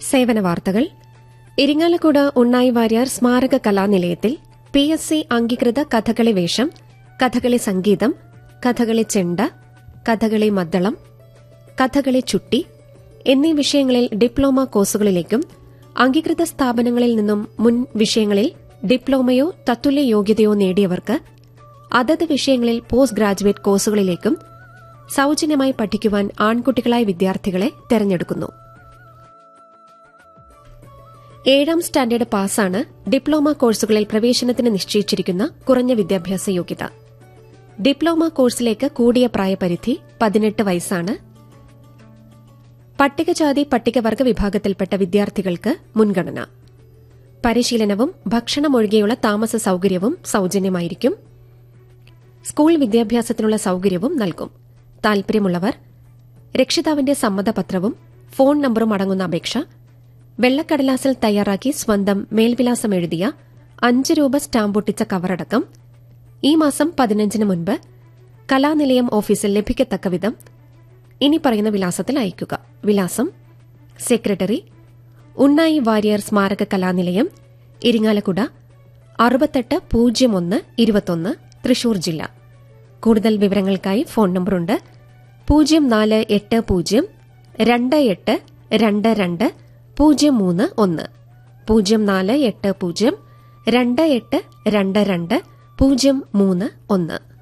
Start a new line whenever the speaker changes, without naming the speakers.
സേവന വാർത്തകൾ ഇരിങ്ങാലക്കുട ഉണ്ണായി വാര്യർ സ്മാരക കലാനിലയത്തിൽ പി എസ് സി അംഗീകൃത കഥകളി വേഷം കഥകളി സംഗീതം കഥകളി ചെണ്ട കഥകളി മദ്ദളം കഥകളി ചുട്ടി എന്നീ വിഷയങ്ങളിൽ ഡിപ്ലോമ കോഴ്സുകളിലേക്കും അംഗീകൃത സ്ഥാപനങ്ങളിൽ നിന്നും മുൻ വിഷയങ്ങളിൽ ഡിപ്ലോമയോ തത്തുല്യ യോഗ്യതയോ നേടിയവർക്ക് അതത് വിഷയങ്ങളിൽ പോസ്റ്റ് ഗ്രാജുവേറ്റ് കോഴ്സുകളിലേക്കും സൌജന്യമായി പഠിക്കുവാൻ ആൺകുട്ടികളായ വിദ്യാർത്ഥികളെ തെരഞ്ഞെടുക്കുന്നു ഏഴാം സ്റ്റാൻഡേർഡ് പാസ്സാണ് ഡിപ്ലോമ കോഴ്സുകളിൽ പ്രവേശനത്തിന് നിശ്ചയിച്ചിരിക്കുന്ന കുറഞ്ഞ വിദ്യാഭ്യാസ യോഗ്യത ഡിപ്ലോമ കോഴ്സിലേക്ക് കൂടിയ പ്രായപരിധി പതിനെട്ട് വയസ്സാണ് പട്ടികജാതി പട്ടികവർഗ വിഭാഗത്തിൽപ്പെട്ട വിദ്യാർത്ഥികൾക്ക് മുൻഗണന പരിശീലനവും ഭക്ഷണമൊഴികെയുള്ള താമസ സൌകര്യവും സൌജന്യമായിരിക്കും സ്കൂൾ വിദ്യാഭ്യാസത്തിനുള്ള സൌകര്യവും നൽകും താൽപര്യമുള്ളവർ രക്ഷിതാവിന്റെ സമ്മതപത്രവും ഫോൺ നമ്പറും അടങ്ങുന്ന അപേക്ഷ വെള്ളക്കടലാസിൽ തയ്യാറാക്കി സ്വന്തം മേൽവിലാസം എഴുതിയ അഞ്ച് രൂപ സ്റ്റാമ്പൊട്ടിച്ച കവറടക്കം ഈ മാസം പതിനഞ്ചിന് മുൻപ് കലാനിലയം ഓഫീസിൽ ലഭിക്കത്തക്ക വിധം ഇനി പറയുന്ന വിലാസത്തിൽ അയയ്ക്കുക വിലാസം സെക്രട്ടറി ഉണ്ണായി വാര്യർ സ്മാരക കലാനിലയം ഇരിങ്ങാലക്കുട അറുപത്തെട്ട് പൂജ്യം ഒന്ന് ഇരുപത്തൊന്ന് തൃശൂർ ജില്ല കൂടുതൽ വിവരങ്ങൾക്കായി ഫോൺ നമ്പറുണ്ട് പൂജ്യം നാല് എട്ട് പൂജ്യം രണ്ട് എട്ട് രണ്ട് രണ്ട് പൂജ്യം മൂന്ന് ഒന്ന് പൂജ്യം നാല് എട്ട് പൂജ്യം രണ്ട് എട്ട് രണ്ട് രണ്ട് പൂജ്യം മൂന്ന് ഒന്ന്